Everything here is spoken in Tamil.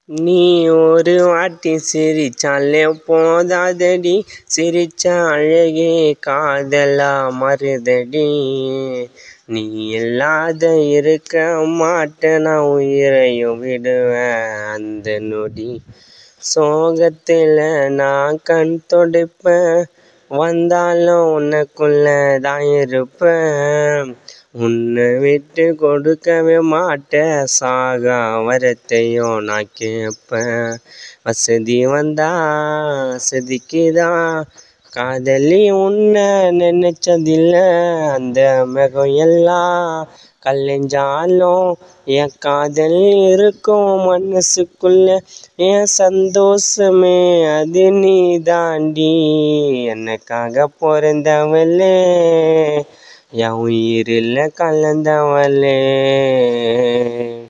நீ ஒரு வாட்டி சிரிச்சாலே போதாதடி சிரிச்ச அழகே காதலா மாறுதடி நீ இல்லாத இருக்க மாட்டேன் நான் உயிரையும் விடுவேன் அந்த நொடி சோகத்தில் நான் கண் துடைப்பேன் வந்தாலும் உனக்குள்ள தான் இருப்பேன் உன்னை விட்டு கொடுக்கவே மாட்டேன் சாகா வரத்தையும் நான் கேட்பேன் வசதி வந்தா செதுக்கிதான் காதலி உன்னை நினைச்சதில்ல அந்த மேகம் எல்லாம் கலைஞ்சாலும் என் காதல் இருக்கும் மனசுக்குள்ள என் சந்தோஷமே அது நீ தாண்டி எனக்காக பிறந்தவளே என் உயிரில் கலந்தவளே